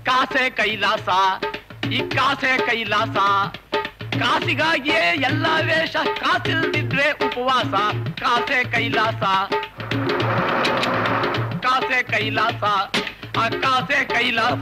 ಕಾಸೆ ಕೈಲಾಸ ಈ ಕಾಸೆ ಕೈಲಾಸ ಕಾಸಿಗಾಗಿಯೇ ಎಲ್ಲ ವೇಷ ಕಾಸಿಲ್ದಿದ್ರೆ ಉಪವಾಸ ಕಾಸೆ ಕೈಲಾಸ ಕಾಸೆ ಕೈಲಾಸ ಆ ಕಾಸೆ ಕೈಲಾಸ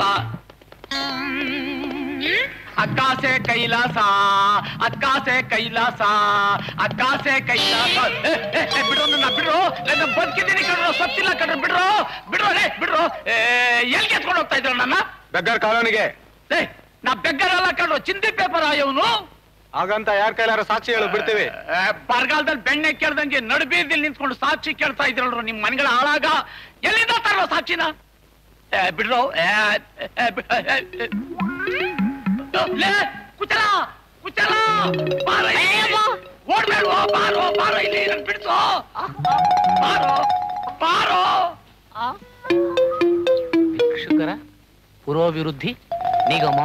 ಅಕ್ಕಾಸೆ ಕೈಲಾಸ ಅಕ್ಕಾಸೆ ಕೈಲಾಸ ಅಕ್ಕಾಸೆ ಕೈಲಾಸ ಏ, ಏ, ಏ, ಬಿಡ್ರೋ ನನ್ನ ಬಿಡ್ರೋ ನನ್ನ ಬದುಕಿದ್ದೀನಿ ಕಣ್ರೋ ಸತ್ತಿಲ್ಲ ಕಣ್ರೋ ಬಿಡ್ರೋ ಬಿಡ್ರೋ ರೇ ಬಿಡ್ರೋ ಏ, ಎಲ್ಗೆ ಎತ್ಕೊಂಡು ಹೋಗ್ತಾ ಇದ್ರು ನನ್ನ ಬೆಗ್ಗರ್ ಕಾಲೋನಿಗೆ ಏ ನಾ ಬೆಗ್ಗರೆಲ್ಲ ಕಣ್ರೋ ಚಿಂದಿ ಪೇಪರ್ ಇವನು ಹಾಗಂತ ಯಾರ ಕೈಲಾರ ಸಾಕ್ಷಿ ಹೇಳು ಬಿಡ್ತೀವಿ ಬರಗಾಲದಲ್ಲಿ ಬೆಣ್ಣೆ ಕೇಳ್ದಂಗೆ ನಡುಬೀದಿಲ್ ನಿಂತ್ಕೊಂಡು ಸಾಕ್ಷಿ ಕೇಳ್ತಾ ಇದ್ರಲ್ರು ನಿಮ್ ಮನೆಗಳ ಹಾಳಾಗ ಎಲ್ಲಿಂದ ತರೋ ಸಾಕ್ಷಿನ ಏ, ಬಿಡ್ರೋ ಏ, ಏ, ಬಿ- ಏ, ಏ, ಲೇ, ಕುಚಲ ಕುಚಲ ಬಾರ ಇಲ್ಲಿ. ಓಡ್ಬೇಡ್ವೋ ಬಾರೋ ಬಾರೋ ಇಲ್ಲಿ ನನ್ ಬಿಡ್ಸೋ ಬಾರೋ ಬಾರೋ ಭಿಕ್ಷುಕರ ಪುರೋಭಿವೃದ್ಧಿ ನಿಗಮ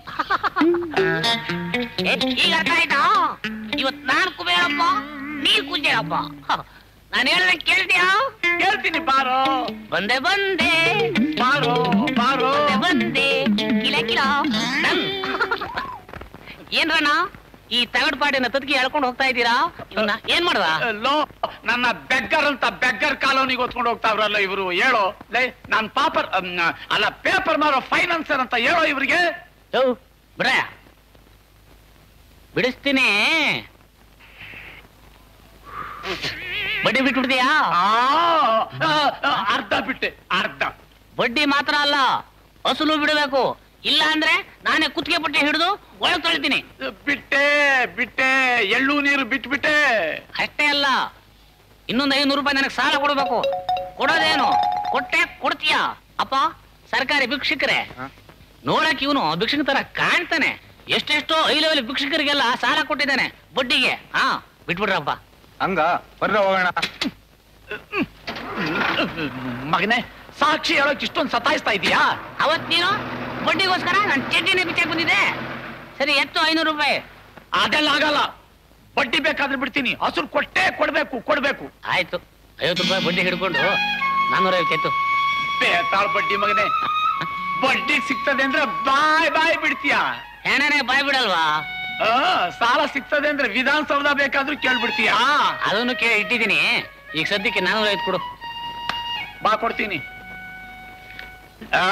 ಈಗ ಅರ್ಥ ಆಯ್ತಾ ಇವತ್ ನಾನ್ ಕುಬೇರಪ್ಪ ನೀ ಕುಂಜೇರಪ್ಪ ನಾನು ಹೇಳ್ದಂಗೆ ಕೇಳ್ತೀಯಾ ಕೇಳ್ತೀನಿ ಬಾರೋ ಬಂದೆ ಬಂದೆ ಬಾರೋ ಬಾರೋ ಬಂದೆ ಬಂದೆ ಕಿಲ ಕಿಲ ಡನ್. ಏನ್ರಣ್ಣ ಈ ತಗಡ್ ಪಾಡಿನ ತದ್ಕಿ ಎಳ್ಕೊಂಡು ಹೋಗ್ತಾ ಇದ್ದೀರಾ ಇವನ್ನ ಏನ್ ಮಾಡ್ದ ಲೋ ನನ್ನ ಬೆಗ್ಗರ್ ಅಂತ ಬೆಗ್ಗರ್ ಕಾಲೋನಿಗೆ ಹೊತ್ಕೊಂಡು ಹೋಗ್ತಾವ್ರಲ್ಲ ಇವರು ಹೇಳೋ ಲೇ ನಾನ್ ಪಾಪರ್ ಅಮ್, ಅಲ್ಲ ಪೇಪರ್ ಮಾರೋ ಫೈನಾನ್ಸರ್ ಅಂತ ಹೇಳೋ ಇವ್ರಿಗೆ ಯೋ ಬಿಡ ಬಿಡಿಸ್ತೀನಿ ಬಡ್ಡಿ ಬಿಟ್ಬಿಡ್ತೀಯಾ ಆ, ಆ, ಆ, ಅರ್ಧ ಬಿಟ್ಟೆ ಅರ್ಧ ಬಡ್ಡಿ ಮಾತ್ರ ಅಲ್ಲ ಅಸಲು ಬಿಡಬೇಕು ಇಲ್ಲ ಅಂದ್ರೆ ನಾನೇ ಕುತ್ತಿಗೆ ಪಟ್ಟಿ ಹಿಡಿದು ಒಳಗ್ ತೊಳಿತೀನಿ ಬಿಟ್ಟೆ ಬಿಟ್ಟೆ ಎಳ್ಳು ನೀರು ಬಿಟ್ಬಿಟ್ಟೆ ಅಷ್ಟೇ ಅಲ್ಲ ಇನ್ನೊಂದು ಐನೂರು ರೂಪಾಯಿ ನನಗೆ ಸಾಲ ಕೊಡ್ಬೇಕು ಕೊಡೋದೇನು ಕೊಟ್ಟೆ ಕೊಡ್ತೀಯ ಅಪ್ಪ ಸರ್ಕಾರಿ ಭಿಕ್ಷುಕರೇ ನೋಡಕ್ ಇವನು ಭಿಕ್ಷುಕ ತರ ಕಾಣ್ತಾನೆ ಎಷ್ಟೆಷ್ಟೋ ಐ ಲೆವೆಲ್ ಭಿಕ್ಷುಕರಿಗೆಲ್ಲ ಸಾಲ ಕೊಟ್ಟಿದ್ದಾನೆ ಬಡ್ಡಿಗೆ ಹಾ ಬಿಟ್ಬಿಡ್ರಪ್ಪ ಹಂಗ ಬರ್ರ ಹೋಗೋಣ ಮಗನೇ ಸಾಕ್ಷಿ ಹೇಳೋಕ್ ಇಷ್ಟೊಂದು ಸತಾಯಿಸ್ತಾ ಇದೀಯಾ ಅವತ್ ನೀನು ಬಡ್ಡಿಗೋಸ್ಕರ ನಾನು ಚಡ್ಡಿನೇ ಬಿಚ್ಚಾಕ್ ಬಂದಿದ್ದೆ ಸರಿ ಎತ್ತು ಐನೂರು ರೂಪಾಯಿ ಅದೆಲ್ಲ ಆಗಲ್ಲ ಬಡ್ಡಿ ಬೇಕಾದ್ರೆ ಬಿಡ್ತೀನಿ ಹಸುರು ಕೊಟ್ಟೆ ಕೊಡ್ಬೇಕು ಕೊಡ್ಬೇಕು ಆಯ್ತು ಐವತ್ತು ರೂಪಾಯಿ ಬಡ್ಡಿ ಹಿಡ್ಕೊಂಡು ನಾನ್ನೂರ ಐವತ್ತು ಬೇತಾಳ್ ಬಡ್ಡಿ ಮಗನೇ ಬಡ್ಡಿ ಸಿಗ್ತದೆ ಅಂದ್ರೆ ಬಾಯ್ ಬಾಯ್ ಬಿಡ್ತೀಯ ಹೆಣನೇ ಬಾಯ್ ಬಿಡಲ್ವಾ ಆ, ಸಾಲ ಸಿಗ್ತದೆ ಅಂದ್ರೆ ವಿಧಾನಸೌಧ ಬೇಕಾದ್ರೂ ಕೇಳ್ಬಿಡ್ತೀಯಾ ಅದನ್ನು ಕೇಳಿ ಇಟ್ಟಿದ್ದೀನಿ ಈಗ ಸದ್ಯಕ್ಕೆ ನಾನ್ನೂರ ಐವತ್ತು ಕೊಡು ಬಾ ಕೊಡ್ತೀನಿ ಆ,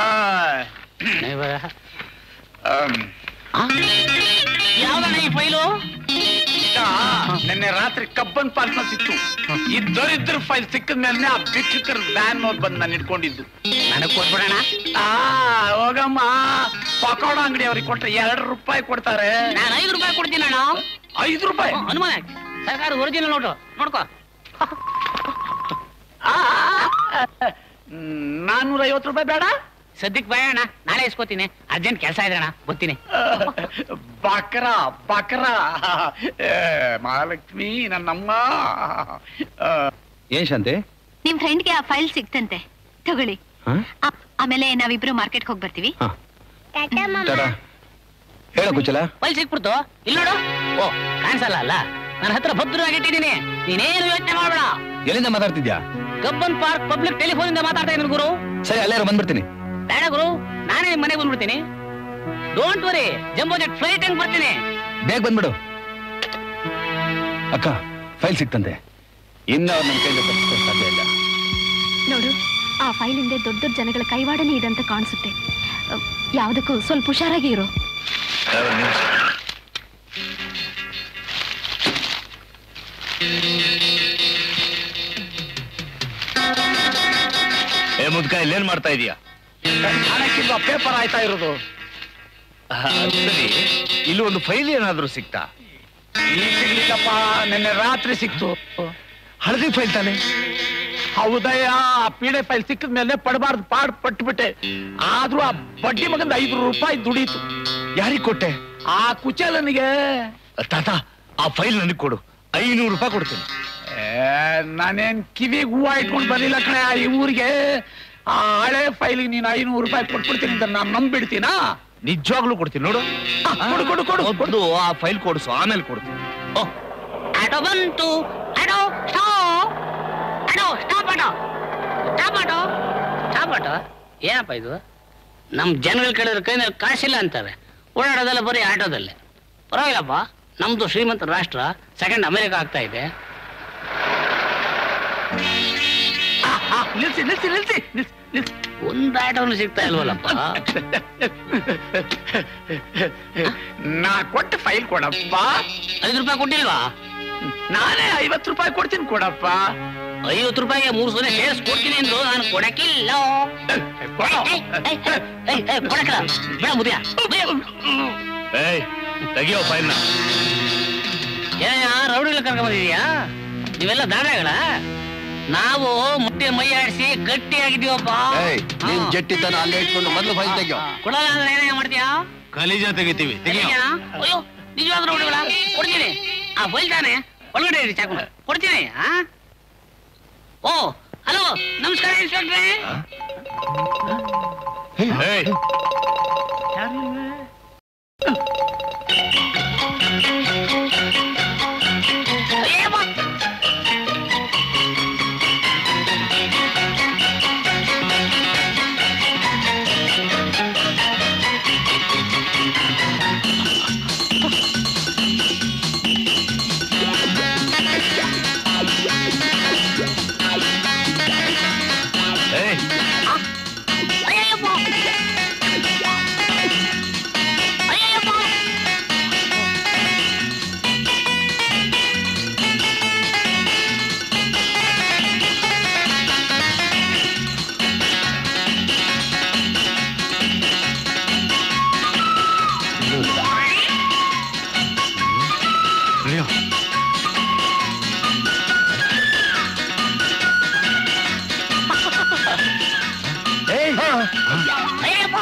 ಆಮ್, ಯಾವ್ದಣ್ಣ ಈ ಫೈಲು ಈಗ ನಿನ್ನೆ ರಾತ್ರಿ ಕಬ್ಬನ್ ಪಾರ್ಕ್ನ ಸಿಕ್ತು ಈ ದರಿದ್ರ ಫೈಲ್ ಸಿಕ್ಕಿದ ಮೇಲೆ ಆ ಭಿಕ್ಷುಕರ ವ್ಯಾನ್ ಅವ್ರು ಬಂದು ನಾನು ಇಟ್ಕೊಂಡಿದ್ದು ನನಗ್ ಕೊಟ್ಬಿಡೋಣ ಆ ಹೋಗಮ್ಮ ಪಕೋಡ ಅಂಗಡಿ ಅವ್ರಿಗೆ ಕೊಟ್ರೆ ಎರಡು ರೂಪಾಯಿ ಕೊಡ್ತಾರೆ ನಾನು ಐದು ರೂಪಾಯಿ ಕೊಡ್ತೀನಿ ಅಣ್ಣ ಐದು ರೂಪಾಯಿ ಹ್ಮ್, ಅನುಮಾನ ಯಾಕೆ? ಸರ್ಕಾರ ಒರಿಜಿನಲ್ ನೋಟು ನೋಡ್ಕೋ ನಾನ್ನೂರ ಐವತ್ತು ರೂಪಾಯಿ ಬೇಡ ಸದ್ಯಕ್ಕೆ ಬೇಡ ಅಣ್ಣ ನಾಳೆ ಇಸ್ಕೋತೀನಿ ಅರ್ಜೆಂಟ್ ಕೆಲಸ ಇದೆ ಅಣ್ಣ ಬರ್ತೀನಿ ಬಕ್ರ ಬಕ್ರ ಏ, ಮಹಾಲಕ್ಷ್ಮಿ ನನ್ನಮ್ಮ ಆ, ಏನ್ ಶಾಂತಿ ನಿಮ್ ಫ್ರೆಂಡ್ಗೆ ಆ ಫೈಲ್ ಸಿಕ್ತಂತೆ ತಗೊಳ್ಳಿ ಆ- ಆಮೇಲೆ ನಾವಿಬ್ರು ಮಾರ್ಕೆಟ್ಗೆ ಹೋಗಿ ಬರ್ತೀವಿ ಹೇಳ ಕುಚಲ ಫೈಲ್ ಸಿಕ್ಬಿಡ್ತು ಇಲ್ಲಿ ನೋಡು ಓ ಕಾಣಿಸಲ್ಲ ಅಲ್ಲ ನನ್ನ ಹತ್ರ ಭದ್ರವಾಗಿ ಇಟ್ಟಿದ್ದೀನಿ ನೀನೇನು ಯೋಚನೆ ಮಾಡ್ಬೇಡ ಎಲ್ಲಿಂದ ಮಾತಾಡ್ತಿದ್ಯಾ ಕಬ್ಬನ್ ಪಾರ್ಕ್ ಪಬ್ಲಿಕ್ ಟೆಲಿಫೋನ್ ಇಂದ ಮಾತಾಡ್ತಾ ಇದ್ದೀನಿ ಗುರು ಸರಿ ಅಲ್ಲೇ ಬಂದ್ಬಿಡ್ತೀನಿ ಬೇಡ ಗುರು ನಾನೇ ನಿಮ್ ಮನೆಗೆ ಬಂದ್ಬಿಡ್ತೀನಿ don't worry jumbo jet flight ಹಂಗ್ ಬರ್ತೀನಿ ಬೇಗ ಬಂದ್ಬಿಡು ಅಕ್ಕ ಫೈಲ್ ಸಿಕ್ತಂತೆ ಇನ್ನು ಅವ್ರು ನನ್ನ ಕೈಗೆ ತಪ್ಪಿಸ್ಕೊಳಕ್ ಸಾಧ್ಯ ಇಲ್ಲ ನೋಡು ಆ ಫೈಲ್ ಹಿಂದೆ ದೊಡ್ಡ ದೊಡ್ಡ ಜನಗಳ ಕೈವಾಡನೇ ಇದೆ ಅಂತ ಕಾಣಿಸುತ್ತೆ ಅಹ್, ಯಾವ್ದಕ್ಕೂ ಸ್ವಲ್ಪ ಹುಷಾರಾಗಿ ಇರು ಏ ಮುದ್ಕ ಇಲ್ಲೇನ್ ಮಾಡ್ತಾ ಇದೀಯಾ ಹಣಕ್ಕಿಲ್ವಾ ಪೇಪರ್ ಆಯ್ತಾ ಇರೋದು ಸರಿ ಇಲ್ಲಿ ಒಂದು ಫೈಲ್ ಏನಾದ್ರೂ ಸಿಕ್ತಾ ಈಗ ಸಿಗ್ಲಿಲ್ಲಪ್ಪ ನಿನ್ನೆ ರಾತ್ರಿ ಸಿಕ್ತು ಹಳದಿ ಫೈಲ್ ತಾನೆ ಹೌದಯ್ಯ ಆ ಪೀಡೆ ಫೈಲ್ ಸಿಕ್ಕಿದ ಮೇಲೆ ಪಡಬಾರ್ದು ಪಾಡ್ ಪಟ್ಬಿಟ್ಟೆ ಆದ್ರೂ ಆ ಬಡ್ಡಿ ಮಗಂದ ಐದು ರೂಪಾಯಿ ದುಡೀತು ಯಾರಿಗ್ ಕೊಟ್ಟೆ ಆ ಕುಚೇಲನಿಗೆ ತಾತ ಆ ಫೈಲ್ ನನಗೆ ಕೊಡು ಐನೂರು ರೂಪಾಯಿ ಕೊಡ್ತೀನಿ ಏ, ನಾನೇನ್ ಕಿವಿಗ್ ಹೂವ ಇಟ್ಕೊಂಡು ಬರ್ಲಿಲ್ಲ ಕಣೆ ಈ ಊರಿಗೆ ಆ ಹಳೆ ಫೈಲಿಗೆ ನೀನು ಐನೂರು ರೂಪಾಯಿ ಕೊಟ್ಬಿಡ್ತೀನಿ ಅಂತ ನಾನು ನಂಬಿಡ್ತೀನಾ ನಿಜವಾಗ್ಲೂ ಕೊಡ್ತೀನಿ ನೋಡು ಆ, ಕೊಡು ಕೊಡು ಕೊಡು ಕೊಡು ಮೊದ್ಲು ಆ ಫೈಲ್ ಕೊಡಿಸು ಆಮೇಲೆ ಕೊಡ್ತೀನಿ ಓ ಆಟೋ ಬಂತು auto stop auto stop auto stop auto stop auto ಏನಪ್ಪ ಇದು ನಮ್ ಜನಗಳು ಕೇಳಿದ್ರೆ ಕೈನಲ್ಲಿ ಕಾಸಿಲ್ಲ ಅಂತಾರೆ ಓಡಾಡೋದೆಲ್ಲ ಬರೀ ಆಟೋದಲ್ಲೇ ಪರವಾಗಿಲ್ಲಪ್ಪ ನಮ್ದು ಶ್ರೀಮಂತ ರಾಷ್ಟ್ರ ಸೆಕೆಂಡ್ ಅಮೆರಿಕ ಆಗ್ತಾ ಇದೆ ಆ, ಆ, ನಿಲ್ಸಿ ನಿಲ್ಸಿ ನಿಲ್ಸಿ ನಿಲ್ಸಿ ನಿಲ್ಸಿ ಒಂದ್ ಆಟೋನು ಸಿಗ್ತಾ ಇಲ್ವಲ್ಲಪ್ಪ ನಾ ಕೊಟ್ಟ ಫೈಲ್ ಕೊಡಪ್ಪ ಐದು ರೂಪಾಯಿ ಕೊಟ್ಟಿಲ್ವಾ ನಾನೇ ಐವತ್ತು ರೂಪಾಯಿ ಕೊಡ್ತೀನಿ ಕೊಡಪ್ಪ ಐವತ್ತು ರೂಪಾಯಿಗೆ ಮೂರು ಸಲ ಸೇರಿಸ್ ಕೊಡ್ತೀನಿ ಅಂದ್ರು ನಾನು ಕೊಡಕ್ಕಿಲ್ಲ ಕೊಡು. ಏಯ್, ಏಯ್, ಏಯ್, ಏಯ್, ಕೊಡಕ್ಕಿಲ್ಲ ಬೇಡ ಮುದಿಯ ಏಯ್ ತೆಗಿಯೋ ಫೈಲ್ನ ಏ ರೌಡಿಗಳು ಕರ್ಕೊಂಡ್ ಬಂದಿದ್ಯಾ ನೀವೆಲ್ಲ ದಾಡಗಳ ನಾವು ಮುಟ್ಟೆ ಮೈ ಆಡಿಸಿ ಗಟ್ಟಿಯಾಗಿದ್ದೀವಪ್ಪ ಏಯ್ ನೀನ್ ಹಾ. ಜಟ್ಟಿತನ ಅಲ್ಲೇ ಇಟ್ಕೊಂಡು ಮೊದಲು ಫೈಲ್ ತೆಗಿಯೋ ಕೊಡಲ್ಲ ಅಂದ್ರೆ ಏನೇ ಮಾಡ್ತೀಯಾ ಕಲೀಜ ತೆಗಿತೀವಿ ತೆಗಿಯಾ? ಅಯ್ಯೋ ನಿಜವಾದ ರೌಡಿಗಳ ಕೊಡ್ತೀನಿ ಆ ಫೈಲ್ ತಾನೆ ಒಳಗಡೆ ಇಡಿ ಚಾಕು ಕೊಡ್ತೀನಿ ಆ ಓ ಹಲೋ ನಮಸ್ಕಾರ ಇನ್ಸ್ಪೆಕ್ಟ್ರೆ ಏಯ್ ಅಯ್ಯಪ್ಪ ಏಯ್ ಅಯ್ಯಪ್ಪ ಅಯ್ಯಪ್ಪ ನಡೆಯೋ ಅಯ್ಯಪ್ಪ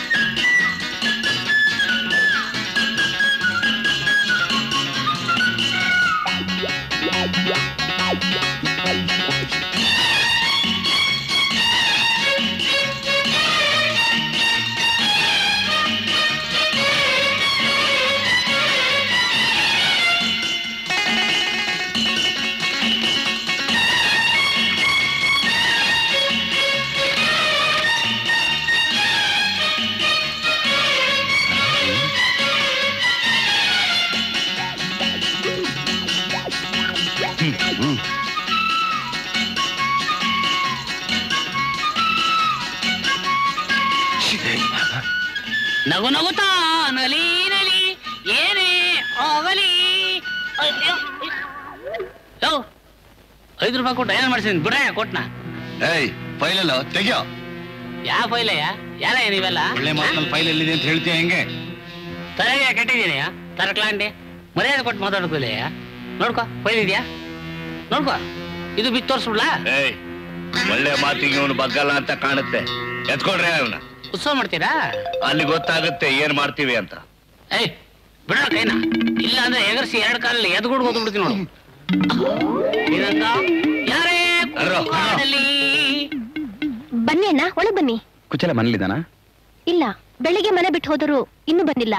ನಗು ನಗುತ್ತಾ ನಲಿ ನಲಿ ಏನೇ ಆಗಲಿ ಅಯ್ಯೋ, ಯೋ, ಐದು ರೂಪಾಯಿ ಕೊಟ್ಟು ಏನ್ ಮಾಡ್ಸಿದ್ದೀನಿ ಬಿಡ್ರೆ ಕೊಟ್ನ ಏಯ್ ಫೈಲ್ ಎಲ್ಲ ತೆಗಿಯೋ ಯಾವ ಫೈಲಯ್ಯ ಯಾರ ನೀವೆಲ್ಲ ಒಳ್ಳೆ ಮಾತಿನಲ್ಲಿ ಫೈಲ್ ಎಲ್ಲಿದೆ ಅಂತ ಹೇಳ್ತೀಯ ಹೆಂಗೆ ತಲೆಗೆ ಕೆಟ್ಟಿದ್ದೀನಿ ತರಕ್ಲಾಂಡಿ ಮರ್ಯಾದೆ ಕೊಟ್ಟು ಮಾತಾಡ್ಕೊಲ್ಲಯ್ಯ ನೋಡ್ಕೊ ಫೈಲ್ ಇದೆಯಾ ನೋಡ್ಕೊ ಇದು ಬಿತ್ತು ತೋರಿಸ್ಬಿಡ್ಲಾ ಏಯ್ ಒಳ್ಳೆ ಮಾತಿಗೆ ಇವನು ಬಗ್ಗಲ್ಲ ಅಂತ ಕಾಣುತ್ತೆ ಎತ್ಕೊಳ್ರಿ ಅವನ ಉತ್ಸವ ಮಾಡ್ತೀರಾ ಅಲ್ಲಿ ಗೊತ್ತಾಗುತ್ತೆ ಏನ್ ಮಾಡ್ತೀವಿ ಅಂತ ಏಯ್ ಬಿಡೋ ಕೈನ ಇಲ್ಲ ಅಂದ್ರೆ ಎಗರ್ಸಿ ಎರಡು ಕಾಲಲ್ಲಿ ಎದ್ಗುಡ್ ಹೋದ್ ಬಿಡ್ತೀನಿ ನೋಡು ಇದಕ್ಕ ಯಾರೇ ಅರ್ರೋ, ಅರ್ರೋ. ಕಾಡಲಿ ಬನ್ನಿ ಅಣ್ಣ ಒಳಗ್ ಬನ್ನಿ ಕುಚಲ ಮನೇಲಿದ್ದಾನ ಇಲ್ಲ ಬೆಳಿಗ್ಗೆ ಮನೆ ಬಿಟ್ಟು ಹೋದರು ಇನ್ನೂ ಬಂದಿಲ್ಲ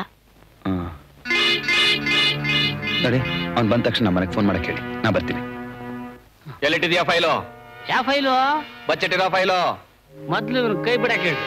ನೋಡಿ ಅವ್ನು ಬಂದ ತಕ್ಷಣ ಮನೆಗೆ ಫೋನ್ ಮಾಡಕ್ ಹೇಳಿ ನಾ ಬರ್ತೀನಿ ಎಲ್ಲಿಟ್ಟಿದ್ಯಾ ಫೈಲು ಯಾವ ಫೈಲು ಬಚ್ಚಿಟ್ಟಿರೋ ಫೈಲು ಮೊದ್ಲು ಇವ್ನ ಕೈ ಬಿಡಕ್ ಹೇಳಿ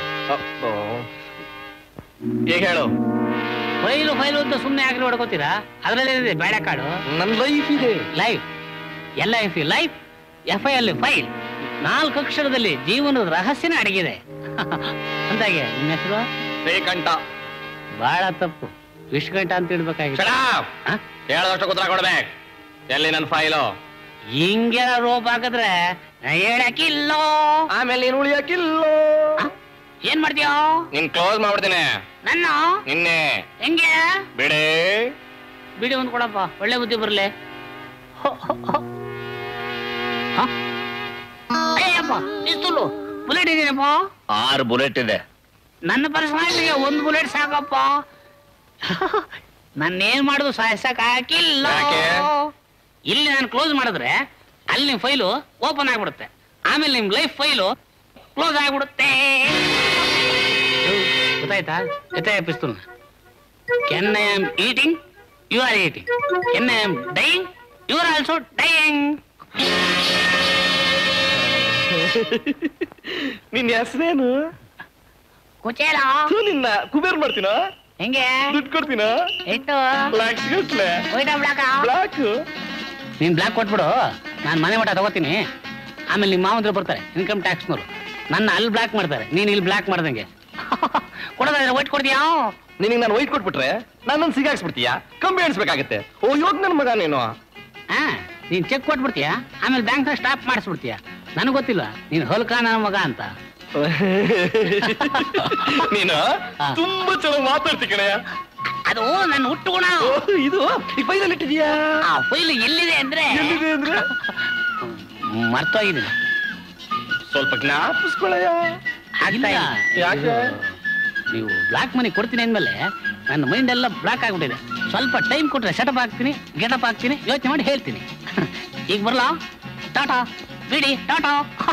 ಈಗ ಹೇಳು ಫೈಲು ಫೈಲು ಅಂತ ಸುಮ್ಮನೆ ಯಾಕ್ರಿ ಹೊಡ್ಕೋತೀರಾ ಅದ್ರಲ್ಲೇನಿದೆ ಬೇಡ ಕಾಡು ನನ್ ಲೈಫ್ ಇದೆ life L I F life F I ಅಲ್ಲಿ ಫೈಲ್ ನಾಲ್ಕು ಅಕ್ಷರದಲ್ಲಿ ಜೀವನದ ರಹಸ್ಯನೇ ಅಡಗಿದೆ ಅಂದಾಗೆ ನಿಮ್ಮ ಹೆಸರು ಶ್ರೀಕಂಠ ಬಹಳ ತಪ್ಪು ವಿಶ್ವಗಂಟ ಅಂತ ಇಡ್ಬೇಕಾಗಿತ್ತು ಆ? ಹೇಳದಷ್ಟು ಉತ್ತರ ಕೊಡ್ಬೇಕು ಎಲ್ಲಿ ನನ್ನ ಫೈಲು ಹಿಂಗೆಲ್ಲ ರೋಪ್ ಹಾಕಿದ್ರೆ ನಾ ಹೇಳಕ್ಕಿಲ್ಲೋ ಆಮೇಲೆ ನೀನು ಉಳಿಯಕ್ಕಿಲ್ಲೋ ಆ? ಏನ್ ಮಾಡ್ತೀಯೋ ನಿನ್ ಕ್ಲೋಸ್ ಮಾಡ್ಬಿಡ್ತೀನಿ ನನ್ನ ನಿನ್ನೆ ಹೆಂಗೆ ಬಿಡೇ ಬಿಡಿ ಒಂದ್ ಕೊಡಪ್ಪ ಒಳ್ಳೆ ಬುದ್ಧಿ ಬರ್ಲಿ ಹೊ, ಹೊ, ಹೊ. ಹ? ಅಯ್ಯಪ್ಪ ಪಿಸ್ತೂಲು ಬುಲೆಟ್ ಇದೆಯಪ್ಪ ಆರು ಬುಲೆಟ್ ಇದೆ ನನ್ನ ಪರ್ಸನಾಲಿಟಿಗೆ ಒಂದು ಬುಲೆಟ್ ಸಾಕಪ್ಪ ನನ್ನೇನ್ ಮಾಡುದು ಸಾಯ್ಸಕ್ ಹಾಕಿಲ್ಲ ಯಾಕೆ? ಇಲ್ಲಿ ನಾನು ಕ್ಲೋಸ್ ಮಾಡಿದ್ರೆ ಅಲ್ಲಿ ನಿಮ್ ಫೈಲು ಓಪನ್ ಆಗ್ಬಿಡುತ್ತೆ ಆಮೇಲೆ ನಿಮ್ ಲೈಫ್ ಫೈಲು ಕ್ಲೋಸ್ ಆಗ್ಬಿಡುತ್ತೆ ಗೊತ್ತಾಯ್ತಾ ಎತ್ತ ಪಿಸ್ತೂಲ್ನ can I am eating you are eating can I am dying you are also dying ನಿನ್ ಹೆಸರೇನು ಕುಚೇಲ ನಿನ್ನ ಕುಬೇರ್ ಮಾಡ್ತೀನ ಹೆಂಗೆ ದುಡ್ಡು ಕೊಡ್ತೀನ ಎಷ್ಟು ಬ್ಲಾಕ್ ಸಿಗತ್ಲೆ ಹೋಯ್ತಾ ಬ್ಲಾಕ ಬ್ಲಾಕ್ ನೀನ್ ಬ್ಲಾಕ್ ಕೊಟ್ಬಿಡು ನಾನು ಮನೆ ಮಠ ತಗೋತೀನಿ ಆಮೇಲೆ ನಿಮ್ಮ ಮಾವಂದ್ರು ಬರ್ತಾರೆ ಇನ್ಕಮ್ ಟ್ಯಾಕ್ಸ್ನವರು ನನ್ನ ಅಲ್ಲಿ ಬ್ಲಾಕ್ ಮಾಡ್ತಾರೆ ನೀನ್ ಇಲ್ಲಿ ಬ್ಲಾಕ್ ಮಾಡ್ದಂಗೆ ಕೊಡೋದಾದ್ರೆ ಒಟ್ಟು ಕೊಡ್ತೀಯಾ ನಿನಗೆ ನಾನು ವೈಟ್ ಕೊಟ್ಬಿಟ್ರೆ ನನ್ನನ್ನು ಸಿಗಾಕ್ಸ್ಬಿಡ್ತೀಯಾ ಕಂಬಿ ಎಣಿಸ್ಬೇಕಾಗತ್ತೆ ಓ ಯೋಗ್ ನನ್ನ ಮಗ ನೀನು ಹಾ ನೀನ್ ಚೆಕ್ ಕೊಟ್ಬಿಡ್ತೀಯಾ ಆಮೇಲೆ ಬ್ಯಾಂಕ್ ಸ್ಟಾಪ್ ಮಾಡಿಸ್ಬಿಡ್ತೀಯ ನನಗೆ ಗೊತ್ತಿಲ್ಲ ನೀನ್ ಹೊಲ್ಕ ನನ್ನ ಮಗ ಅಂತ ನೀನು ಹಾ. ತುಂಬಾ ಚೆನ್ನಾಗಿ ಮಾತಾಡ್ತಿ ಕಣಯ್ಯ ಅದು ನನ್ನ ಹುಟ್ಟು ಗುಣ ಓ, ಇದು ಈ ಫೈಲಲ್ಲಿ ಇಟ್ಟಿದ್ಯಾ ಆ ಫೈಲ್ ಎಲ್ಲಿದೆ ಅಂದ್ರೆ ಎಲ್ಲಿದೆ ಅಂದ್ರೆ ಮರ್ತೋಗಿದ್ದೀನಿ ಸ್ವಲ್ಪ ಜ್ಞಾಪಿಸ್ಕೊಳಯ್ಯ ಇಲ್ಲ. ಯಾಕೆ ನೀವು ಬ್ಲಾಕ್ ಮನಿ ಕೊಡ್ತೀನಿ ಅಂದ್ಮೇಲೆ ನನ್ನ ಮೈಂಡ್ ಎಲ್ಲ ಬ್ಲಾಕ್ ಆಗ್ಬಿಟ್ಟಿದೆ ಸ್ವಲ್ಪ ಟೈಮ್ ಕೊಟ್ರೆ ಸೆಟಪ್ ಆಗ್ತೀನಿ ಗೆಟಪ್ ಆಗ್ತೀನಿ ಯೋಚನೆ ಮಾಡಿ ಹೇಳ್ತೀನಿ ಈಗ ಬರ್ಲಾ ಟಾಟಾ ಬಿಡಿ ಟಾಟಾ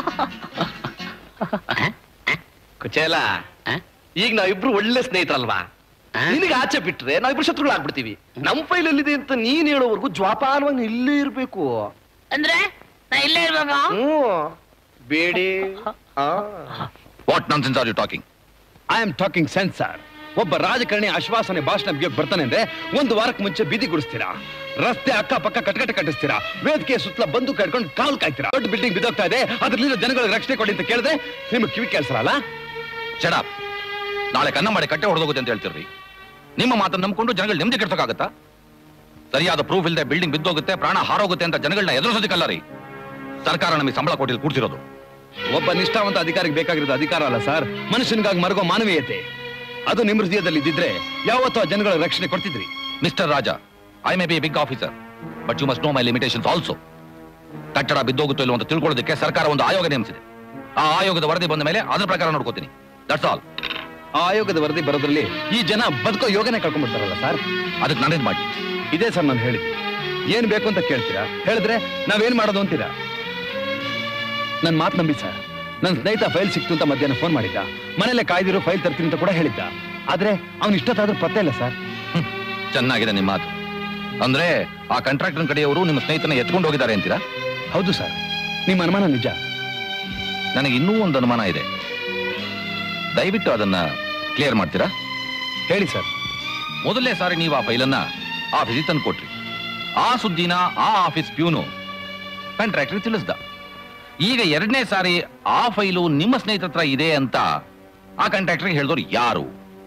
ಕುಚೇಲ ಆ? ಈಗ ನಾವಿಬ್ರು ಒಳ್ಳೆ ಸ್ನೇಹಿತರಲ್ವಾ ಆ? ನಿನಗೆ ಆಚೆ ಬಿಟ್ರೆ ನಾವಿಬ್ರು ಶತ್ರುಗಳಾಗ್ಬಿಡ್ತೀವಿ ನಮ್ ಫೈಲ್ ಎಲ್ಲಿದೆ ಅಂತ ನೀನ್ ಹೇಳೋವರೆಗೂ ಜ್ವಾಪಾನವಾಗಿ ಇಲ್ಲೇ ಇರ್ಬೇಕು ಅಂದ್ರೆ ನಾ ಇಲ್ಲೇ ಇರ್ಬೇಕು ಹ್ಮ್ ಬೇಡಿ ಆ. ವಾಟ್ ನಾನ್ are you talking I am talking sense sir ಒಬ್ಬ ರಾಜಕಾರಣಿ ಆಶ್ವಾಸನೆ ಭಾಷಣ ಬಿಗಿಯೋಕ್ ಬರ್ತಾನೆ ಅಂದ್ರೆ ಒಂದು ವಾರಕ್ಕೆ ಮುಂಚೆ ಬೀದಿ ಗುಡಿಸ್ತೀರಾ ರಸ್ತೆ ಅಕ್ಕಪಕ್ಕ ಕಟ್ಕಟ್ಟೆ ಕಟ್ಟಿಸ್ತೀರಾ ವೇದಿಕೆ ಸುತ್ತಲ ಬಂದು ಕಟ್ಕೊಂಡು ಕಾಲ್ ಕಾಯ್ತೀರಾ ದೊಡ್ಡ ಬಿಲ್ಡಿಂಗ್ ಬಿದ್ದೋಗ್ತಾ ಇದೆ ಅದ್ರಲ್ಲಿರೋ ಜನಗಳಿಗೆ ರಕ್ಷಣೆ ಕೊಡಿ ಅಂತ ಕೇಳಿದ್ರೆ ನಿಮ್ಗೆ ಕಿವಿ ಕೇಳಿಸಲ್ಲ ಶಡಪ್ ನಾಳೆ ಕನ್ನ ಮಾಡಿ ಕಟ್ಟೆ ಹೊಡೆದೋಗುತ್ತೆ ಅಂತ ಹೇಳ್ತಿರ್ರಿ ನಿಮ್ಮ ಮಾತನ್ನು ನಂಬ್ಕೊಂಡು ಜನಗಳು ನೆಮ್ಮದಿ ಕೆಡ್ಸೋಕ್ಕಾಗತ್ತಾ ಸರಿಯಾದ ಪ್ರೂಫ್ ಇಲ್ಲದೆ ಬಿಲ್ಡಿಂಗ್ ಬಿದ್ದೋಗುತ್ತೆ ಪ್ರಾಣ ಹಾರೋಗುತ್ತೆ ಅಂತ ಜನಗಳನ್ನ ಎದುರಿಸೋದಕ್ಕಲ್ಲ ರೀ ಸರ್ಕಾರ ನಮಗೆ ಸಂಬಳ ಕೊಟ್ಟಿದ್ದು ಕೂಡ್ತಿರೋದು ಒಬ್ಬ ನಿಷ್ಠಾವಂತ ಅಧಿಕಾರಿಗೆ ಬೇಕಾಗಿರೋದು ಅಧಿಕಾರ ಅಲ್ಲ ಸರ್ ಮನುಷ್ಯನಿಗಾಗಿ ಮರಗೋ ಮಾನವೀಯತೆ ಅದು ನಿಮ್ಮ ಹೃದಯದಲ್ಲಿ ಇದ್ದಿದ್ರೆ ಯಾವತ್ತೂ ಆ ಜನಗಳ ರಕ್ಷಣೆ ಕೊಡ್ತಿದ್ರಿ mister Raja I may be big officer but you must know my limitations also ಕಟ್ಟಡ ಬಿದ್ದೋಗುತ್ತೋ ಇಲ್ಲೋ ಅಂತ ತಿಳ್ಕೊಳ್ಳೋದಕ್ಕೆ ಸರ್ಕಾರ ಒಂದು ಆಯೋಗ ನೇಮಿಸಿದೆ ಆ ಆಯೋಗದ ವರದಿ ಬಂದ ಮೇಲೆ ಅದರ ಪ್ರಕಾರ ನೋಡ್ಕೋತೀನಿ ದಟ್ಸ್ ಆಲ್ ಆ ಆಯೋಗದ ವರದಿ ಬರೋದ್ರಲ್ಲಿ ಈ ಜನ ಬದುಕೋ ಯೋಗನೆ ಕಳ್ಕೊಂಡ್ಬಿಡ್ತಾರಲ್ಲ ಸರ್ ಅದಕ್ಕೆ ನಾನೇನ್ ಮಾಡಿ ಇದೇ ಸರ್ ನಾನು ಹೇಳಿದ್ದು ಏನ್ ಬೇಕು ಅಂತ ಕೇಳ್ತೀರಾ ಹೇಳಿದ್ರೆ ನಾವೇನ್ ಮಾಡೋದು ಅಂತೀರಾ ನನ್ ಮಾತು ನಂಬಿ ಸರ್ ನನ್ನ ಸ್ನೇಹಿತ ಫೈಲ್ ಸಿಕ್ತು ಅಂತ ಮಧ್ಯಾಹ್ನ ಫೋನ್ ಮಾಡಿದ್ದ ಮನೇಲೆ ಕಾಯ್ದಿರೋ ಫೈಲ್ ತರ್ತೀನಿ ಅಂತ ಕೂಡ ಹೇಳಿದ್ದ ಆದ್ರೆ ಅವ್ನು ಇಷ್ಟೊತ್ತಾದ್ರೂ ಪತ್ತೆ ಇಲ್ಲ ಸರ್ ಹ್ಮ್. ಚೆನ್ನಾಗಿದೆ ನಿಮ್ಮ ಮಾತು ಅಂದ್ರೆ ಆ ಕಾಂಟ್ರಾಕ್ಟರ್ ಕಡೆಯವರು ನಿಮ್ಮ ಸ್ನೇಹಿತನ ಎತ್ಕೊಂಡು ಹೋಗಿದ್ದಾರೆ ಅಂತೀರಾ ಹೌದು ಸರ್ ನಿಮ್ಮ ಅನುಮಾನ ನಿಜ ನನಗೆ ಇನ್ನೂ ಒಂದು ಅನುಮಾನ ಇದೆ ದಯವಿಟ್ಟು ಅದನ್ನ ಕ್ಲಿಯರ್ ಮಾಡ್ತೀರಾ ಹೇಳಿ ಸರ್ ಮೊದಲನೇ ಸಾರಿ ನೀವು ಆ ಫೈಲನ್ನ ಆಫೀಸಿಗೆ ತಂದು ಕೊಟ್ರಿ ಆ ಸುದ್ದಿನ ಆ ಆಫೀಸ್ ಪ್ಯೂನು ಕಾಂಟ್ರಾಕ್ಟರ್ ತಿಳಿಸ್ದ ಈಗ ಎರಡನೇ ಸಾರಿ ಆ ಫೈಲು ನಿಮ್ಮ ಸ್ನೇಹಿತರ ಹತ್ರ ಇದೆ ಅಂತ ಆ ಕಾಂಟ್ರಾಕ್ಟರ್ಗೆ ಹೇಳಿದವರು ಯಾರು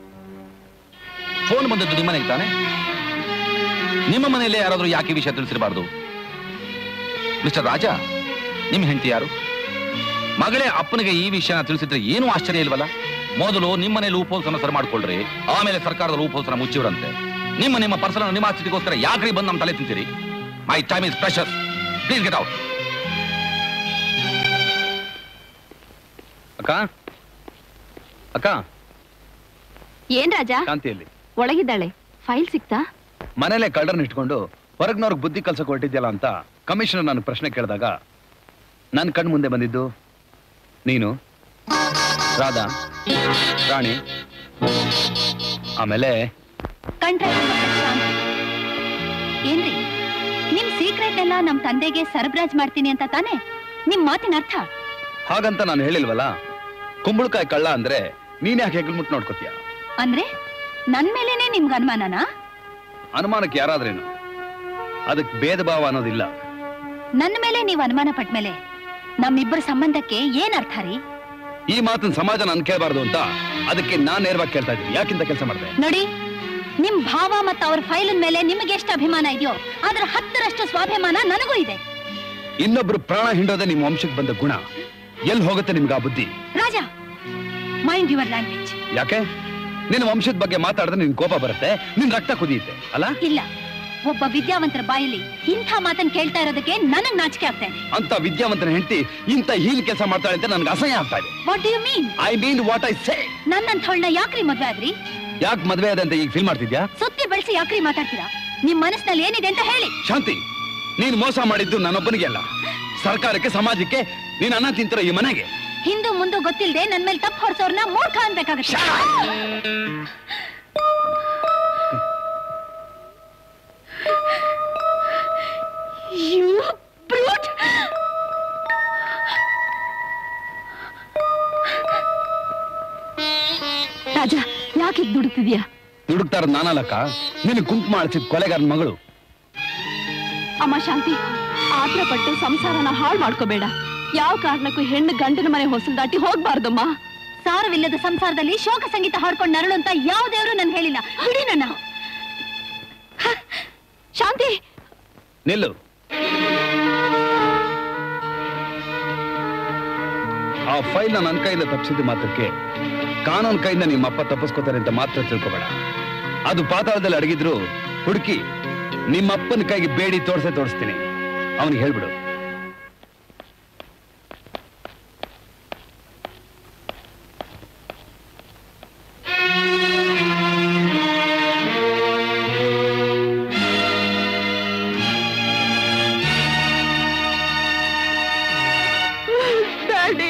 ಫೋನ್ ಬಂದದ್ದು ನಿಮ್ಮ ಮನೆಗೆ ತಾನೆ ನಿಮ್ಮ ಮನೆಯಲ್ಲೇ ಯಾರಾದ್ರೂ ಯಾಕೆ ಈ ವಿಷಯ ತಿಳಿಸಿರಬಾರ್ದು ಮಿಸ್ಟರ್ ರಾಜ ನಿಮ್ಮ ಹೆಂಡತಿ ಯಾರು ಮಗಳೇ ಅಪ್ಪನಿಗೆ ಈ ವಿಷಯನ ತಿಳಿಸಿದ್ರೆ ಏನೂ ಆಶ್ಚರ್ಯ ಇಲ್ವಲ್ಲ ಮೊದಲು ನಿಮ್ಮನೆ ಲೂಪೋಲ್ಸನ್ನ ಸರಿ ಮಾಡ್ಕೊಳ್ರಿ ಆಮೇಲೆ ಸರ್ಕಾರದ ಲೂಪೋಲ್ಸನ್ನ ಮುಚ್ಚಿವ್ರಂತೆ ನಿಮ್ಮ ನಿಮ್ಮ ಪರ್ಸನಲ್ ನಿಮ್ಮ ಸ್ಥಿತಿಗೋಸ್ಕರ ಯಾಕ್ರಿ ಬಂದು ನಮ್ಮ ತಲೆ ತಿಂತೀರಿ my time is pressure please get out ಅಕ್ಕ ಅಕ್ಕ ಏನ್ ರಾಜ ಕಾಂತಿಯಲ್ಲಿ ಒಳಗಿದ್ದಾಳೆ ಫೈಲ್ ಸಿಕ್ತಾ ಮನೇಲೆ ಕಳ್ಳರ್ನ ಇಟ್ಕೊಂಡು ಹೊರಗ್ನವ್ರಿಗೆ ಬುದ್ಧಿ ಕಲ್ಸಕ್ಕೆ ಹೊರಟಿದ್ಯಲ್ಲ ಅಂತ ಕಮಿಷನರ್ ನಾನು ಪ್ರಶ್ನೆ ಕೇಳಿದಾಗ ನನ್ನ ಕಣ್ಣು ಮುಂದೆ ಬಂದಿದ್ದು ನೀನು ರಾಧಾ ರಾಣಿ ಆಮೇಲೆ ಏನ್ರಿ ನಿಮ್ ಸೀಕ್ರೆಟ್ ಎಲ್ಲ ನಮ್ ತಂದೆಗೆ ಸರಬರಾಜ್ ಮಾಡ್ತೀನಿ ಅಂತ ತಾನೇ ನಿಮ್ ಮಾತಿನ ಅರ್ಥ ಹಾಗಂತ ನಾನು ಹೇಳಿಲ್ವಲ್ಲ ಕುಂಬಳಕಾಯಿ ಕಳ್ಳ ಅಂದ್ರೆ ನೀನ್ ಯಾಕೆ ಹೆಗಲ್ಮುಟ್ ನೋಡ್ಕೋತೀಯ ಅಂದ್ರೆ ನನ್ ಮೇಲೇನೆ ನಿಮ್ಗೆ ಅನುಮಾನನಾ ಅನುಮಾನಕ್ಕೆ ಯಾರಾದ್ರೇನು ಅದಕ್ಕೆ ಭೇದ ಭಾವ ಅನ್ನೋದಿಲ್ಲ ನನ್ನ ಮೇಲೆ ನೀವು ಅನುಮಾನ ಪಟ್ಮೇಲೆ ನಮ್ಮಿಬ್ಬರ ಸಂಬಂಧಕ್ಕೆ ಏನ್ ಅರ್ಥ ರೀ ಈ ಮಾತನ್ನ ಸಮಾಜ ನಾನು ಕೇಳಬಾರ್ದು ಅಂತ ಅದಕ್ಕೆ ನಾನ್ ನೇರವಾಗಿ ಕೇಳ್ತಾ ಇದ್ದೀನಿ ಯಾಕಿಂತ ಕೆಲಸ ಮಾಡಿದೆ ನೋಡಿ ನಿಮ್ ಭಾವ ಮತ್ತು ಅವ್ರ ಫೈಲಿನ ಮೇಲೆ ನಿಮಗೆ ಎಷ್ಟು ಅಭಿಮಾನ ಇದೆಯೋ ಅದ್ರ ಹತ್ತರಷ್ಟು ಸ್ವಾಭಿಮಾನ ನನಗೂ ಇದೆ ಇನ್ನೊಬ್ರು ಪ್ರಾಣ ಹಿಂಡೋದೇ ನಿಮ್ಮ ವಂಶಕ್ಕೆ ಬಂದ ಗುಣ ಎಲ್ಲಿ ಹೋಗುತ್ತೆ ನಿಮ್ಗೆ ಆ ಬುದ್ಧಿ ರಾಜ ಮೈಂಡ್ ಯುವರ್ ಲ್ಯಾಂಗ್ವೇಜ್ ಯಾಕೆ ನಿನ್ನ ವಂಶದ ಬಗ್ಗೆ ಮಾತಾಡಿದ್ರೆ ನಿನ್ ಕೋಪ ಬರುತ್ತೆ ನಿನ್ ರಕ್ತ ಕುದಿಯುತ್ತೆ ಅಲ್ಲ ಇಲ್ಲ ಒಬ್ಬ ವಿದ್ಯಾವಂತರ ಬಾಯಲ್ಲಿ ಇಂಥ ಮಾತನ್ನ ಕೇಳ್ತಾ ಇರೋದಕ್ಕೆ ನನಗ್ ನಾಚಿಕೆ ಆಗ್ತಾ ಇದೆ ಅಂತ ವಿದ್ಯಾವಂತನ ಹೆಂಡತಿ ಇಂಥ ಹೀನ್ ಕೆಲಸ ಮಾಡ್ತಾಳೆ ಅಂತ ನನ್ಗೆ ಅಸಹ್ಯ ಆಗ್ತಾ ಇದೆ what do you mean I mean what I say ನನ್ನಂಥವಳನ್ನ ಯಾಕ್ರಿ ಮದ್ವೆ ಆದ್ರಿ ಯಾಕೆ ಮದ್ವೆ ಆದ ಅಂತ ಈಗ ಫೀಲ್ ಮಾಡ್ತಿದ್ಯಾ ಸುತ್ತಿ ಬೆಳೆಸಿ ಯಾಕ್ರಿ ಮಾತಾಡ್ತೀರಾ ನಿಮ್ ಮನಸ್ಸಿನಲ್ಲಿ ಏನಿದೆ ಅಂತ ಹೇಳಿ ಶಾಂತಿ ನೀನ್ ಮೋಸ ಮಾಡಿದ್ದು ನನ್ನೊಬ್ಬನಿಗೆ ಅಲ್ಲ ಸರ್ಕಾರಕ್ಕೆ ಸಮಾಜಕ್ಕೆ ನೀನ್ ಅನ್ನ ತಿಂತಿರೋ ಈ ಮನೆಗೆ ಹಿಂದೂ ಮುಂದೆ ಗೊತ್ತಿಲ್ಲದೆ ನನ್ ಮೇಲೆ ತಪ್ಪು ಹೊರಸೋರ್ನ ಮೂರ್ಖ ಅನ್ಬೇಕಾಗತ್ತೆ You brute! ಹುಡುಕ್ತಿದ್ಯಾ ದುಡುಕ್ತಾರ ನಾನಲ್ಲಕ್ಕ ನಿನ್ನ ಗುಂಪು ಮಾಡಿಸಿದ ಕೊಲೆಗಾರನ ಮಗಳು ಅಮ್ಮ ಶಾಂತಿ ಆತ್ರ ಪಟ್ಟು ಸಂಸಾರನ ಹಾಳು ಮಾಡ್ಕೋಬೇಡ ಯಾವ ಕಾರಣಕ್ಕೂ ಹೆಣ್ಣು ಗಂಡನ ಮನೆ ಹೊಸಲು ದಾಟಿ ಹೋಗ್ಬಾರ್ದಮ್ಮ ಸಾರವಿಲ್ಲದ ಸಂಸಾರದಲ್ಲಿ ಶೋಕ ಸಂಗೀತ ಹಾಡ್ಕೊಂಡು ನರಳು ಅಂತ ಯಾವ ದೇವರು ನನ್ ಹೇಳಿಲ್ಲ ಬಿಡಿ ನನ್ನ ಹ, ಶಾಂತಿ ನಿಲ್ಲು ಆ ಫೈಲ್ ನನ್ನ ಕೈಯಿಂದ ತಪ್ಪಿಸಿದ ಮಾತ್ರಕ್ಕೆ ಕಾನೂನು ಕೈಯಿಂದ ನಿಮ್ಮ ಅಪ್ಪ ತಪ್ಪಿಸ್ಕೋತಾರೆ ಅಂತ ಮಾತ್ರ ತಿಳ್ಕೊಬೇಡ ಅದು ಪಾತಾಳದಲ್ಲಿ ಅಡಗಿದ್ರು ಹುಡುಕಿ ನಿಮ್ಮ ಅಪ್ಪನ ಕೈಗೆ ಬೇಡಿ ತೋರ್ಸೇ ತೋರಿಸ್ತೀನಿ ಅವನಿಗೆ ಹೇಳ್ಬಿಡು ಡ್ಯಾಡಿ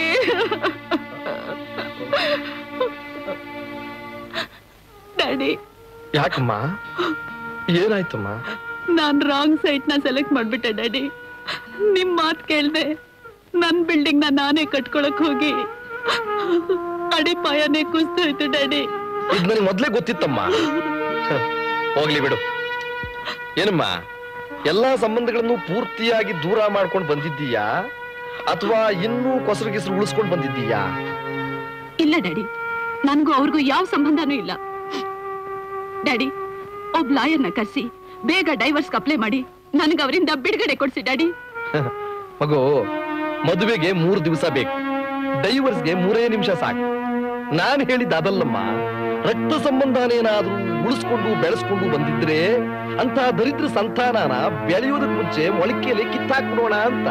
ಡ್ಯಾಡಿ ಯಾಕಮ್ಮ ಏನಾಯ್ತಮ್ಮ ನಾನ್ ರಾಂಗ್ ಸೈಟ್ ನ ಸೆಲೆಕ್ಟ್ ಮಾಡ್ಬಿಟ್ಟೆ ಡ್ಯಾಡಿ ನಿಮ್ ಮಾತ್ ಕೇಳ್ದೆ ನನ್ ಬಿಲ್ಡಿಂಗ್ ನ ನಾನೇ ಕಟ್ಕೊಳಕ್ ಹೋಗಿ ಅಡಿಪಾಯನೇ ಕುಸ್ತೋಯ್ತು ಡ್ಯಾಡಿ ಇದು ನನಗೆ ಮೊದ್ಲೇ ಗೊತ್ತಿತ್ತಮ್ಮ ಹ, ಹೋಗ್ಲಿ ಬಿಡು ಏನಮ್ಮ ಎಲ್ಲಾ ಸಂಬಂಧಗಳನ್ನು ಪೂರ್ತಿಯಾಗಿ ದೂರ ಮಾಡ್ಕೊಂಡು ಬಂದಿದ್ದೀಯಾ ಅಥವಾ ಇನ್ನೂ ಕೊಸರು ಗಿಸರು ಉಳಿಸ್ಕೊಂಡು ಬಂದಿದ್ದೀಯಾ ಇಲ್ಲ ಡ್ಯಾಡಿ ನನ್ಗೂ ಅವ್ರಿಗೂ ಯಾವ ಸಂಬಂಧನೂ ಇಲ್ಲ ಡ್ಯಾಡಿ ಒಬ್ ಲಾಯರ್ನ ಕರ್ಸಿ ಬೇಗ ಡೈವರ್ಸ್ ಅಪ್ಲೈ ಮಾಡಿ ನನಗೆ ಅವರಿಂದ ಬಿಡುಗಡೆ ಕೊಡ್ಸಿ ಡ್ಯಾಡಿ ಮಗು ಮದುವೆಗೆ ಮೂರು ದಿವಸ ಬೇಕು ಡೈವರ್ಸ್ಗೆ ಮೂರೇ ನಿಮಿಷ ಸಾಕು ನಾನು ಹೇಳಿದ್ದ ಅದಲ್ಲಮ್ಮ ರಕ್ತ ಸಂಬಂಧನೇನಾದ್ರೂ ಉಳಿಸ್ಕೊಂಡು ಬೆಳೆಸ್ಕೊಂಡು ಬಂದಿದ್ರೆ ಅಂತ ದರಿದ್ರ ಸಂತಾನನ ಬೆಳೆಯೋದಕ್ ಮುಂಚೆ ಮೊಳಕೆಯಲ್ಲಿ ಕಿತ್ತಾಕ್ಬಿಡೋಣ ಅಂತ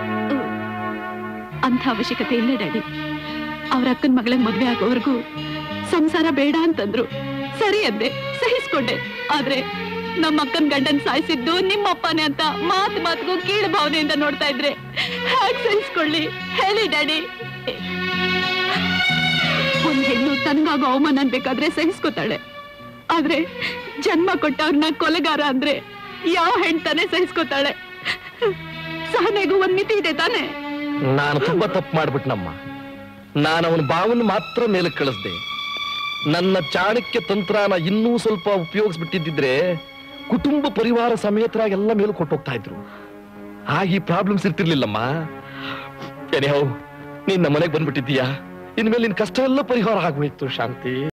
ಅಂಥ ಅವಶ್ಯಕತೆ ಇಲ್ಲ ಡ್ಯಾಡಿ ಅವ್ರ ಅಕ್ಕನ ಮಗಳ ಮದ್ವೆ ಆಗೋವರೆಗೂ ಸಂಸಾರ ಬೇಡ ಅಂತಂದ್ರು ಸರಿ ಅಂದೆ ಸಹಿಸ್ಕೊಂಡೆ ಆದ್ರೆ ನಮ್ಮ ಅಕ್ಕನ ಗಂಡನ್ ಸಾಯಿಸಿದ್ದು ನಿಮ್ಮಪ್ಪನೇ ಅಂತ ಮಾತು ಮಾತಿಗೂ ಕೀಳು ಭಾವನೆಯಿಂದ ನೋಡ್ತಾ ಇದ್ರೆ ಹ್ಯಾಕ್ ಸಹಿಸ್ಕೊಳ್ಳಿ ಹೇಳಿ ಡ್ಯಾಡಿ ಒಂದ್ ಹೆಣ್ಣು ತನಗಾಗೋ ಅವಮಾನ ಅನ್ಬೇಕಾದ್ರೆ ಸಹಿಸ್ಕೊತಾಳೆ ಆದ್ರೆ ಜನ್ಮ ಕೊಟ್ಟವ್ರನ್ನ ಕೊಲೆಗಾರ ಅಂದ್ರೆ ಯಾವ ಹೆಣ್ ತಾನೇ ಸಹಿಸ್ಕೊತಾಳೆ ಸಹನೆಗೂ ಒಂದ್ ಮಿತಿ ಇದೆ ತಾನೇ ನಾನು ತುಂಬಾ ತಪ್ಪು ಮಾಡ್ಬಿಟ್ನಮ್ಮ ನಾನು ಅವನ ಭಾವನ ಮಾತ್ರ ಮೇಲೆ ಕಳಿಸ್ದೆ ನನ್ನ ಚಾಣಕ್ಯ ತಂತ್ರನ ಇನ್ನೂ ಸ್ವಲ್ಪ ಉಪಯೋಗಿಸ್ಬಿಟ್ಟಿದ್ದಿದ್ರೆ ಕುಟುಂಬ ಪರಿವಾರ ಸಮೇತರಾಗಿ ಎಲ್ಲ ಮೇಲೂ ಕೊಟ್ಟೋಗ್ತಾ ಇದ್ರು ಆಗ ಈ ಪ್ರಾಬ್ಲಮ್ಸ್ ಇರ್ತಿರ್ಲಿಲ್ಲಮ್ಮ ಏನೇ ಹೌ ನೀನ್ ನಮ್ಮ ಮನೆಗೆ ಬಂದ್ಬಿಟ್ಟಿದ್ದೀಯಾ ಇನ್ಮೇಲೆ ನಿನ್ ಕಷ್ಟ ಎಲ್ಲ ಪರಿಹಾರ ಆಗೋಯ್ತು ಶಾಂತಿ